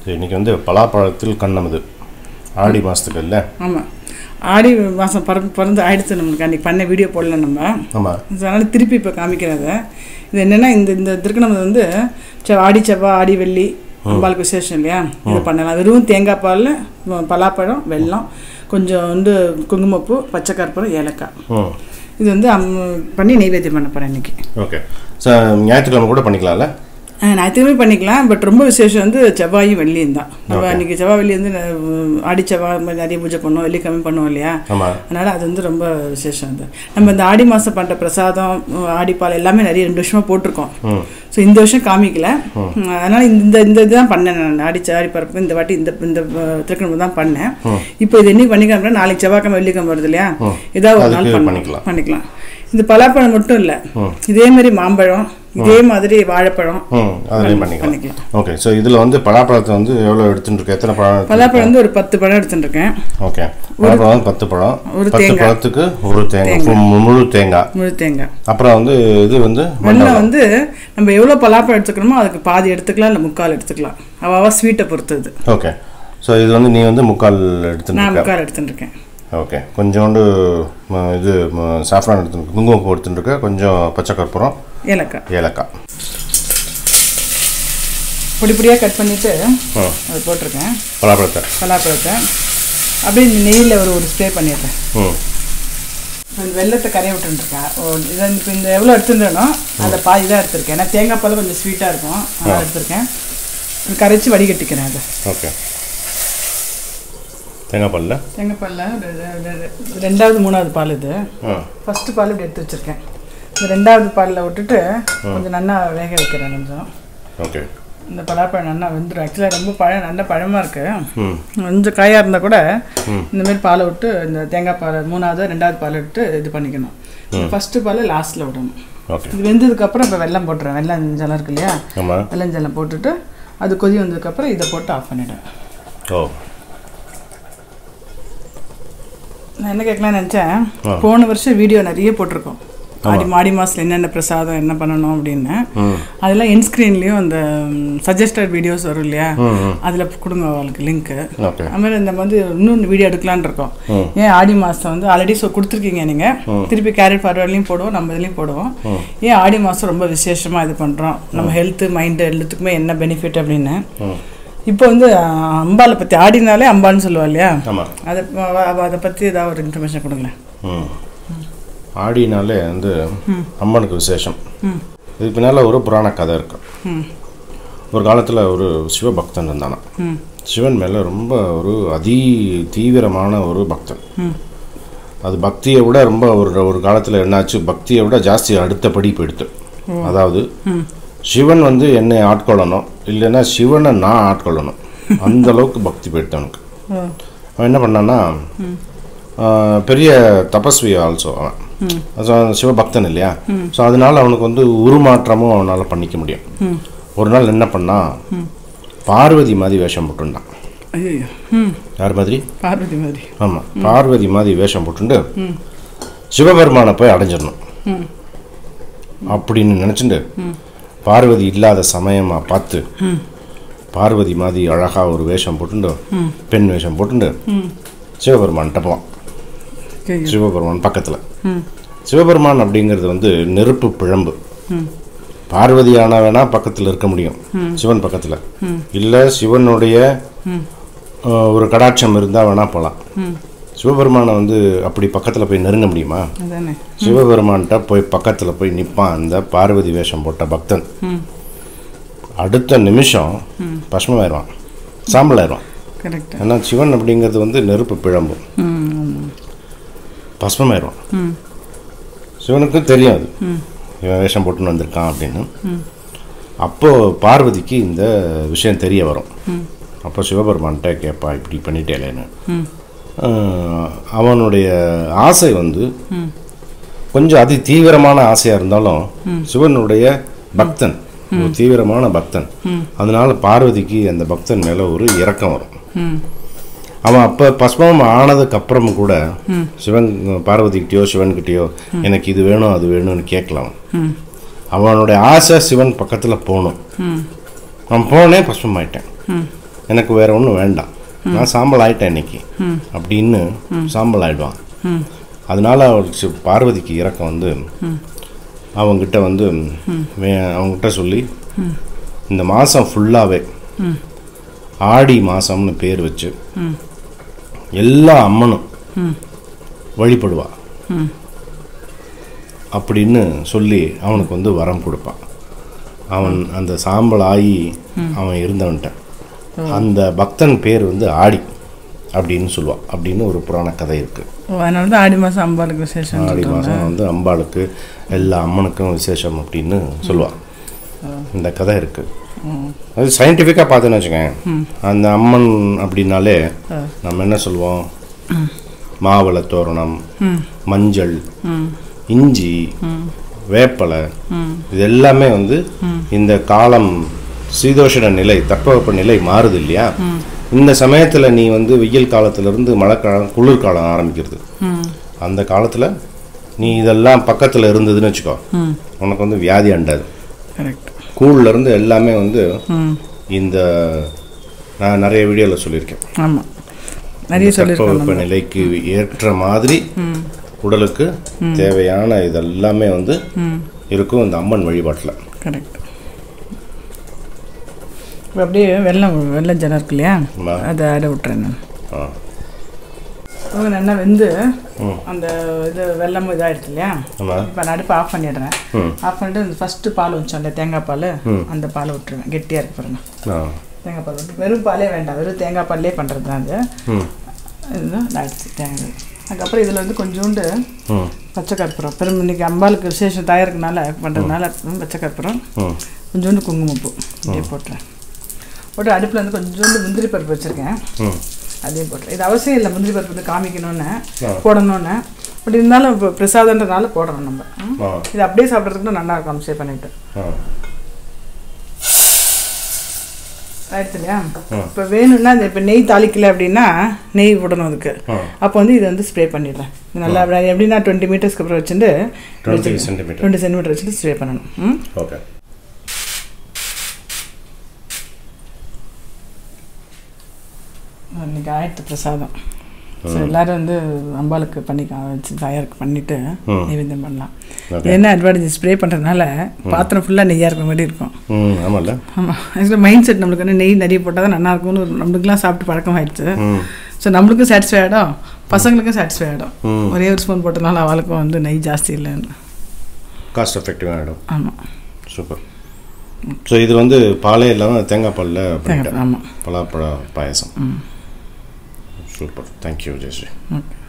இன்னைக்கு வந்து பலாப்பழத்தில் கண்ணம் இது ஆடி மாதத்துக்கு இல்லை ஆமாம் ஆடி மாதம் பிற பிறந்து ஆயிடுச்சு நம்மளுக்கு அன்றைக்கி பண்ண வீடியோ போடல நம்ம ஆமாம் அதனால் திருப்பி இப்போ காமிக்கிறத இது என்னென்னா இந்த இந்த திருக்கணம் வந்து செ- ஆடி செவ்வாய் ஆடி வெள்ளி அம்பாளுக்கு விசேஷம் இல்லையா இது பண்ணலாம் வெறும் தேங்காய் பால் பலாப்பழம் வெல்லம் கொஞ்சம் வந்து குங்குமப்பூ பச்சை கற்பூரம் ஏலக்காய் ம் இது வந்து அம் பண்ணி நெய்வேத்தியம் பண்ண போகிறேன் இன்றைக்கி ஓகே சார் ஞாயிற்றுக்கிழமை கூட பண்ணிக்கலாம்ல ஞாயிற்றுமே பண்ணிக்கலாம் பட் ரொம்ப விசேஷம் வந்து செவ்வாயும் வெள்ளியும் தான் நம்ம அன்றைக்கி செவ்வாய் வெள்ளி வந்து ந- ஆடி செவ்வாய் இந்த மாதிரி நிறைய பூஜை பண்ணுவோம் வெள்ளிக்கிழமை பண்ணுவோம் இல்லையா ஆமாம் அதனால் அது வந்து ரொம்ப விசேஷம் அது நம்ம இந்த ஆடி மாதம் பண்ணுற பிரசாதம் ஆடிப்பால் எல்லாமே நிறைய ரெண்டு வருஷமாக போட்டிருக்கோம் ம் ஸோ இந்த வருஷம் காமிக்கல அதனால் இந்த இந்த இதுதான் பண்ணேன் நான் ஆடி ஆடி பரப்பு இந்த வாட்டி இந்த இந்த திருக்கணம் தான் பண்ணேன் இப்போ இது என்னைக்கு பண்ணிக்கலாம் நாளைக்கு செவ்வாய்க்கிழமை வெள்ளிக்கிழமை வருது இல்லையா ஏதாவது ஒரு நாள் அதுக்கு பண்ணலாம். பண்ணிக்கலாம். பண்ணிக்கலாம் இந்த பலாப்பழம் மட்டும் இல்லை இதே மாதிரி மாம்பழம் இதே மாதிரி வாழைப்பழம் ம் அதுலேயும் பண்ணிக்கலாம் பண்ணிக்கலாம் ஓகே ஸோ இதில் வந்து பலாப்பழத்தை வந்து எவ்வளோ எடுத்துட்டு இருக்கு எத்தனை பழம் எடுத்துட்டு பலாப்பழம் வந்து ஒரு பத்து பழம் எடுத்துட்டுருக்கேன் ஓகே பலாப்பழம் வந்து பத்து பழம் ஒரு பத்து தேங்காய். பழத்துக்கு ஒரு தேங்காய் ஃபுல் முழு தேங்காய் முழு தேங்காய் அப்புறம் வந்து இது வந்து வெள்ளம் வந்து நம்ம எவ்வளோ பலாப்பழம் எடுத்துக்கணுமோ அதுக்கு பாதி எடுத்துக்கலாம் இல்லை முக்கால் எடுத்துக்கலாம் அவாவா ஸ்வீட்டை பொறுத்தது ஓகே ஸோ இது வந்து நீ வந்து முக்கால் எடுத்துட்டு நான் இருக்க முக்கால் எடுத்துட்டு இருக்கேன் ஓகே கொஞ்சோண்டு ம, இது சாஃப்ரான் எடுத்துட்டு குங்குமப்பூ எடுத்துட்டு இருக்க கொஞ்சம் பச்சை கற்பூரம் ஏலக்காய் ஏலக்காய் பொடி பொடியாக கட் பண்ணிவிட்டு ம் அது போட்டிருக்கேன் பலாப்பழத்தை பலாப்பழத்தை அப்படியே இந்த நெய்யில் ஒரு ஒரு ஸ்ப்ரே பண்ணிடுறேன் ம் அந்த வெள்ளத்தை கரைய விட்டுருக்கேன் ஓ இதை இப்போ இந்த எவ்வளோ எடுத்துருந்தேனோ அந்த பாதி தான் எடுத்திருக்கேன் ஏன்னா தேங்காய் பால் கொஞ்சம் ஸ்வீட்டாக இருக்கும் அதனால் எடுத்திருக்கேன் இது கரைச்சி வடிகட்டிக்கிறேன் அதை ஓகே தேங்காய் பாலில் தேங்காய் பாலில் ரெண்டாவது மூணாவது பால் இது ஆ ஃபஸ்ட்டு பால் இப்படி எடுத்து வச்சுருக்கேன் இந்த ரெண்டாவது பாலில் விட்டுட்டு கொஞ்சம் நல்லா வேக வைக்கிறேன் கொஞ்சம் ஓகே இந்த பலாப்பழம் நல்லா வெந்துடும் ஆக்சுவலாக ரொம்ப பழம் நல்ல பழமாக இருக்குது ம் கொஞ்சம் காயாக இருந்தால் கூட இந்த மாதிரி பாலை விட்டு இந்த தேங்காய் பால் மூணாவது ரெண்டாவது பால் விட்டு இது பண்ணிக்கணும் ஃபஸ்ட்டு பால் லாஸ்ட்டில் விடணும் ஓகே இது வெந்ததுக்கப்புறம் இப்போ வெல்லம் போட்டுறேன் வெல்லம் ஜலம் இருக்கு இல்லையா ஆமாம் வெல்லம் ஜலம் போட்டுட்டு அது கொதி வந்ததுக்கப்புறம் இதை போட்டு ஆஃப் பண்ணிவிடுவேன் ஓ நான் என்ன கேட்கலாம்னு நினச்சேன் ஆ. போன வருஷம் வீடியோ நிறைய போட்டிருக்கோம் ஆடி மாடி மாதத்தில் என்னென்ன பிரசாதம் என்ன பண்ணணும் அப்படின்னு ம் அதெல்லாம் என் ஸ்க்ரீன்லேயும் அந்த சஜஸ்டட் வீடியோஸ் வரும் இல்லையா ம் ம் அதில் கொடுங்க அவளுக்கு லிங்க்கு ஓகே அதுமாதிரி இந்த வந்து இன்னொன்று வீடியோ எடுக்கலான்னு இருக்கோம் ம். ஏன் ஆடி மாதம் வந்து ஆல்ரெடி ஸோ கொடுத்துருக்கீங்க நீங்கள் திருப்பி கேரட் ஃபார்வர்ட்லேயும் போடுவோம் நம்ம இதுலேயும் போடுவோம் ஏன் ஆடி மாதம் ரொம்ப விசேஷமாக இது பண்ணுறோம் நம்ம ஹெல்த்து மைண்டு எல்லாத்துக்குமே என்ன பெனிஃபிட் அப்படின்னு ம் இப்போ வந்து அஹ், அம்பாளை பற்றி ஆடினாலே அம்பாள்னு சொல்லுவா இல்லையா ஆமாம் அதை அவ- அதை பற்றி ஏதாவது ஒரு இன்ஃபர்மேஷன் கொடுங்களேன் ம் ஆடினாலே வந்து அம்மனுக்கு விசேஷம் ம் இதுக்கு பின்னால் ஒரு புராண கதை இருக்கு ம் ஒரு காலத்தில் ஒரு சிவபக்தன் இருந்தானா ம் சிவன் மேலே ரொம்ப ஒரு அதி தீவிரமான ஒரு பக்தன் ம் அது பக்தியை விட ரொம்ப ஒரு ஒரு காலத்தில் என்னாச்சு பக்தியை விட ஜாஸ்தி அடுத்தபடி போயிடுத்து அதாவது ம் சிவன் வந்து என்னை ஆட்கொள்ளணும் இல்லைன்னா சிவனை நான் ஆட்கொள்ளணும் அந்த அளவுக்கு பக்தி போயிடுத்து அவனுக்கு ஓ அவன் என்ன பண்ணான்னா ஆஹ், பெரிய தபஸ்வி ஆல்சோ அவன் ம் So, சிவபக்தன் இல்லையா ஸோ அதனால அவனுக்கு வந்து உருமாற்றமும் அவனால் பண்ணிக்க முடியும் ம் ஒரு நாள் என்ன பண்ணா பார்வதி மாதிரி வேஷம் போட்டுண்டான் ஐயோ ம் யார் மாதிரி பார்வதி மாதிரி ஆமாம் பார்வதி மாதிரி வேஷம் போட்டுண்டு ம் சிவபெருமானை போய் அடைஞ்சிடணும் ம் அப்படின்னு நினச்சிண்டு பார்வதி இல்லாத சமயமாக பார்த்து ம் பார்வதி மாதிரி அழகாக ஒரு வேஷம் போட்டுண்டு ம் பெண் வேஷம் போட்டுண்டு ம் சிவபெருமான்கிட்ட போவான் ஐயோ சிவபெருமான் பக்கத்தில் ம் சிவபெருமான் அப்படிங்கிறது வந்து நெருப்பு பிழம்பு ம் பார்வதியான வேணா பக்கத்தில் இருக்க முடியும் சிவன் பக்கத்தில் இல்லை சிவனுடைய ம் அஹ், ஒரு கடாட்சம் இருந்தால் வேணா போகலாம் ம் சிவபெருமானை வந்து அப்படி பக்கத்தில் போய் நெருங்க முடியுமா அதானே சிவபெருமான்கிட்ட போய் பக்கத்தில் போய் நிற்பான் அந்த பார்வதி வேஷம் போட்ட பக்தன் ம் அடுத்த நிமிஷம் பஸ்மமாயிடுவான் சாம்பல் ஆயிடுவான் கரெக்ட் ஏன்னா சிவன் அப்படிங்கிறது வந்து நெருப்பு பிழம்பு ம் ஆமாம் பஸ்மமாயிடுவான் ம் சிவனுக்கும் தெரியும் அது ம் இவன் வேஷம் போட்டுன்னு வந்திருக்கான் அப்படின்னு ம் அப்போது பார்வதிக்கு இந்த விஷயம் தெரிய வரும் ம் அப்போ சிவபெருமான்கிட்ட கேட்பா இப்படி பண்ணிட்டேலேன்னு ம் ஆஹ், அவனுடைய ஆசை வந்து ம் கொஞ்சம் அதி தீவிரமான ஆசையாக இருந்தாலும் சிவனுடைய பக்தன் ஒரு தீவிரமான பக்தன் ம். அதனால பார்வதிக்கு அந்த பக்தன் மேலே ஒரு இரக்கம் வரும் ம் அவன் அப்போ பஸ்மம் ஆனதுக்கு அப்புறம் கூட ம். சிவன் பார்வதிக்கிட்டயோ சிவன்கிட்டயோ எனக்கு இது வேணும் அது வேணும்னு கேட்கலாம் ம் அவனுடைய ஆசை சிவன் பக்கத்தில் போகணும் ம் நான் போனேன் பஸ்மம் ஆயிட்டேன் ம் எனக்கு வேற ஒன்றும் வேண்டாம் நான் சாம்பல் ஆயிட்டேன் இன்னைக்கு அப்படின்னு சாம்பல் ஆயிடுவான் அதனால அவருக்கு பார்வதிக்கு இறக்கம் வந்து அவங்கிட்ட வந்து வே- அவங்ககிட்ட சொல்லி இந்த மாதம் ஃபுல்லாகவே ஆடி மாதம்னு பேர் வச்சு எல்லா அம்மனும் வழிபடுவா அப்படின்னு சொல்லி அவனுக்கு வந்து வரம் கொடுப்பான் அவன் அந்த சாம்பல் ஆகி அவன் இருந்தவன்ட்ட அந்த பக்தன் பேர் வந்து ஆடி அப்படின்னு சொல்லுவான் அப்படின்னு ஒரு புராண கதை இருக்கு ஓ, அதனால தான் ஆடி மாதம் அம்பாளுக்கு விசேஷம் ஆடி மாதம் வந்து அம்பாளுக்கு எல்லா அம்மனுக்கும் விசேஷம் அப்படின்னு சொல்லுவான் இந்த கதை இருக்கு அது சயின்டிஃபிக்காக பார்த்தேன்னு வச்சுக்கோங்க அந்த அம்மன் அப்படின்னாலே நம்ம என்ன சொல்லுவோம் மாவள தோரணம் மஞ்சள் இஞ்சி வேப்பலை இது எல்லாமே வந்து இந்த காலம் சீதோஷண நிலை தட்பவெப்ப நிலை மாறுது இல்லையா இந்த சமயத்துல நீ வந்து வெயில் காலத்துல இருந்து மழைக்காலம் குளிர்காலம் ஆரம்பிக்கிறது அந்த காலத்துல நீ இதெல்லாம் பக்கத்துல இருந்ததுன்னு வச்சுக்கோ உனக்கு வந்து வியாதி அண்டாது கரெக்ட் கூழ்ல இருந்து எல்லாமே வந்து இந்த நான் நிறைய வீடியோவில் சொல்லியிருக்கேன் ஆமாம் நிறைய சொல்லியிருக்கோம் தட்பவெப்ப நிலைக்கு ஏற்ற மாதிரி உடலுக்கு தேவையான இதெல்லாமே வந்து இருக்கும் இந்த அம்மன் வழிபாட்டில் கரெக்ட் இப்போ அப்படியே வெள்ளம் வெள்ளம் ஜனம் இருக்கு இல்லையா ஆமா. அதை அடை விட்டுறேன் நான் ஆ அவங்க நல்லா வெந்து அந்த இது வெள்ளம் இதாகிடுது இல்லையா ஆமாம் இப்போ நான் அடுப்பு ஆஃப் பண்ணிடுறேன் ஆஃப் பண்ணிட்டு இந்த ஃபஸ்ட்டு பால் வச்சோம் இல்லையா தேங்காய் பால் அந்த பாலை விட்டுருவேன் கெட்டியாக இருக்கு பாருங்க ஆ தேங்காய் பால் விட்டு வெறும் பாலே வேண்டாம் வெறும் தேங்காய் பால்லே பண்ணுறது தான் அது ம் இதுதான் ஆயிடுச்சு தேங்காய் அதுக்கப்புறம் இதில் வந்து கொஞ்சோண்டு ம் பச்சை கற்பூரம் பெரும் இன்னைக்கு அம்பாளுக்கு விசேஷம் தயாரிக்கனால பண்ணுறதுனால பச்சை கற்பூரம் ம் கொஞ்சோண்டு குங்குமப்பூ இப்படியே போட்டுறேன் போட்டு அடுப்பில் வந்து கொஞ்சோண்டு முந்திரி பருப்பு வச்சுருக்கேன் ம் அதையும் போட்டுறேன் இது அவசியம் இல்லை முந்திரி பருப்பு வந்து காமிக்கணும்னு போடணும்னு பட் இருந்தாலும் இப்போ பிரசாதன்றனால போடுறோம் நம்ம ம். ஆ இது அப்படியே சாப்பிட்றதுக்கு நல்லா இருக்கும் சேவ் பண்ணிட்டு ஆ ஆயிடுச்சு இல்லையா இப்போ வேணும்னா இந்த இப்போ நெய் தாளிக்கல அப்படின்னா நெய் விடணும் அதுக்கு ஆ. அப்போ வந்து இதை வந்து ஸ்ப்ரே பண்ணிடுறேன் இது நல்லா அப்படி எப்படின்னா டுவெண்ட்டி மீட்டர்ஸ்க்கு அப்புறம் வச்சுட்டு டுவெண்ட்டி சென்டிமீட்டர் டுவெண்ட்டி சென்டிமீட்டர் வச்சுட்டு ஸ்ப்ரே பண்ணணும் ம் ஓகே இன்னைக்கு ஆயிடுத்து பிரசாதம் ஸோ எல்லாரும் வந்து அம்பாளுக்கு பண்ணி கா- வச்சு தயாருக்கு பண்ணிட்டு நைவேத்தியம் பண்ணலாம் Okay. என்ன அட்வான்டேஜ் ஸ்ப்ரே பண்ணுறதுனால பாத்திரம் ஃபுல்லாக நெய்யாக இருக்கிற மாதிரி இருக்கும் ம் ஆமாம்ல ஆமாம் ஆக்சுவலாக மைண்ட் செட் நம்மளுக்கு வந்து நெய் நிறைய போட்டால் தான் நல்லா இருக்கும்னு ஒரு- நம்மளுக்குலாம் சாப்பிட்டு பழக்கம் ஆயிடுச்சு ம் ஸோ நம்மளுக்கும் சாட்டிஸ்ஃபை ஆகிடும் பசங்களுக்கும் சாட்டிஸ்ஃபை ஆகிடும் ம். ஒரே ஒரு ஸ்பூன் போட்டனால அவளுக்கும் வந்து நெய் ஜாஸ்தி இல்லைன்னு காஸ்ட் எஃபெக்டிவ் ஆகிடும் ஆமாம் சூப்பர் ஸோ இது வந்து பாலே இல்லாமல் தேங்காய் பாலில் பண்ணிட்டேன் ஆமாம் பலாப்பழ பாயசம் சூப்பர் தேங்க்யூ ஜெயஸ்ரீ ஓகே